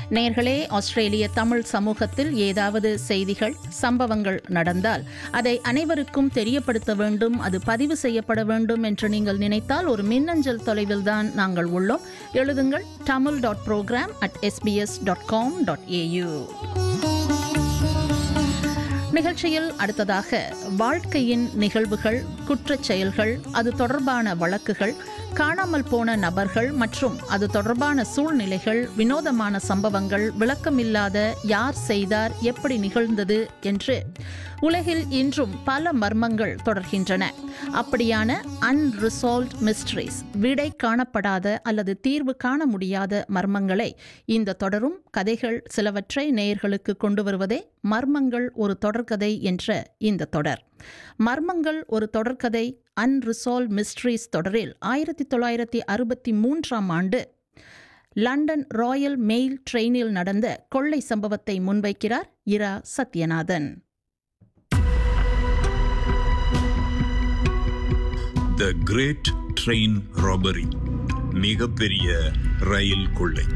நேர்களே ஆஸ்திரேலிய தமிழ் சமூகத்தில் ஏதாவது செய்திகள் சம்பவங்கள் நடந்தால் அதை அனைவருக்கும் தெரியப்படுத்த வேண்டும் அது பதிவு செய்யப்பட வேண்டும் என்று நீங்கள் நினைத்தால் ஒரு மின்னஞ்சல் தொலைவில் தான் நாங்கள் உள்ளோம் எழுதுங்கள் Tamil dot program at SBS dot com dot AU நிகழ்ச்சியில் அடுத்ததாக வாழ்க்கையின் நிகழ்வுகள் குற்றச் செயல்கள் அது தொடர்பான வழக்குகள் காணாமல் போன நபர்கள் மற்றும் அது தொடர்பான சூழ்நிலைகள் வினோதமான சம்பவங்கள் விளக்கமில்லாத யார் செய்தார் எப்படி நிகழ்ந்தது என்று உலகில் இன்றும் பல மர்மங்கள் தொடர்கின்றன அப்படியான அன்ரிசால்வ்ட் மிஸ்ட்ரிஸ் விடை காணப்படாத அல்லது தீர்வு காண முடியாத மர்மங்களை இந்த தொடரும் கதைகள் சிலவற்றை நேயர்களுக்கு கொண்டு வருவதே மர்மங்கள் ஒரு தொடர்கதை என்ற இந்த தொடர் மர்மங்கள் ஒரு தொடர்கதை அன்ரிசால்வ் மிஸ்ட்ரீஸ் தொடரில் ஆயிரத்தி தொள்ளாயிரத்தி அறுபத்தி மூன்றாம் ஆண்டு லண்டன் ராயல் மெயில் ட்ரெயினில் நடந்த கொள்ளை சம்பவத்தை முன்வைக்கிறார் Ira Sathyanathan the great train robbery மிகப்பெரிய ரயில் கொள்ளை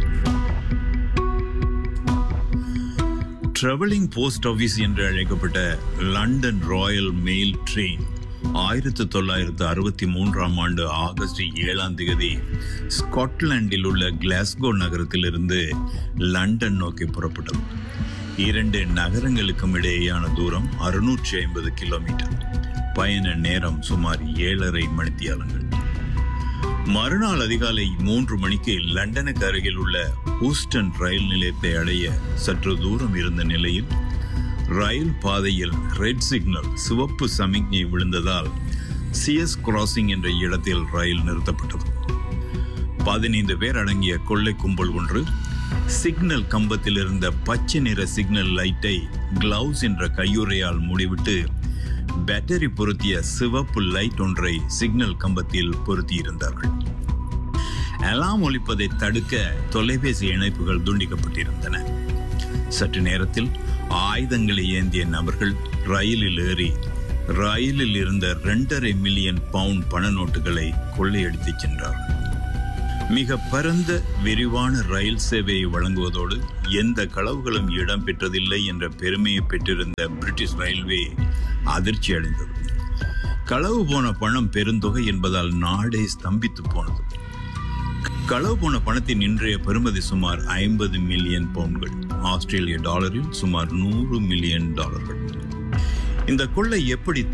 ட்ராவலிங் போஸ்ட் ஆபீஸ் என்று அழைக்கப்பட்ட லண்டன் ராயல் மெயில் ட்ரெயின் ஆயிரத்தி தொள்ளாயிரத்து அறுபத்தி மூன்றாம் ஆண்டு ஆகஸ்ட் ஏழாம் தேதி ஸ்காட்லாண்டில் உள்ள கிளாஸ்கோ நகரத்திலிருந்து லண்டன் நோக்கி புறப்பட்டது இரண்டு நகரங்களுக்கும் இடையேயான தூரம் அறுநூற்றி ஐம்பது கிலோமீட்டர் பயண நேரம் சுமார் ஏழரை மணித்தியாலங்கள் மறுநாள் அதிகாலை மூன்று மணிக்கு லண்டனுக்கு அருகில் உள்ள ஹூஸ்டன் ரயில் நிலையத்தை அடைய சற்று தூரம் இருந்த நிலையில் ரயில் பாதையில் ரெட் சிக்னல் சிவப்பு சமிக்ஞை விழுந்ததால் சிஎஸ் கிராசிங் என்ற இடத்தில் ரயில் நிறுத்தப்பட்டது பதினைந்து பேர் அடங்கிய கொள்ளை கும்பல் ஒன்று சிக்னல் கம்பத்தில் இருந்த பச்சை நிற சிக்னல் லைட்டை கிளவுஸ் என்ற கையுறையால் மூடிவிட்டு பேட்டரி பொருத்திய சிவப்பு லைட் ஒன்றை சிக்னல் கம்பத்தில் பொருத்தியிருந்தார்கள் அலாம் ஒலிப்பதை தடுக்க தொலைபேசி இணைப்புகள் துண்டிக்கப்பட்டிருந்தன சற்று நேரத்தில் ஆயுதங்களை ஏந்திய நபர்கள் ரயிலில் ஏறி ரயிலில் இருந்த இரண்டரை மில்லியன் பவுண்ட் பண நோட்டுகளை கொள்ளையடித்துச் சென்றார்கள் மிக பரந்த விரிவான ரயில் சேவையை வழங்குவதோடு எந்த களவுகளும் இடம்பெற்றதில்லை என்ற பெருமையை பெற்றிருந்த பிரிட்டிஷ் ரயில்வே அதிர்ச்சி அடைந்தது களவு போன பணம் பெருந்தொகை என்பதால் நாடே ஸ்தம்பித்து போனது களவு போன பணத்தின் இன்றைய பெறுமதி சுமார் ஐம்பது மில்லியன் பவுண்ட்கள் ஆஸ்திரேலிய டாலரில் சுமார் நூறு மில்லியன் டாலர்கள் இந்த கொள்ளை எப்படி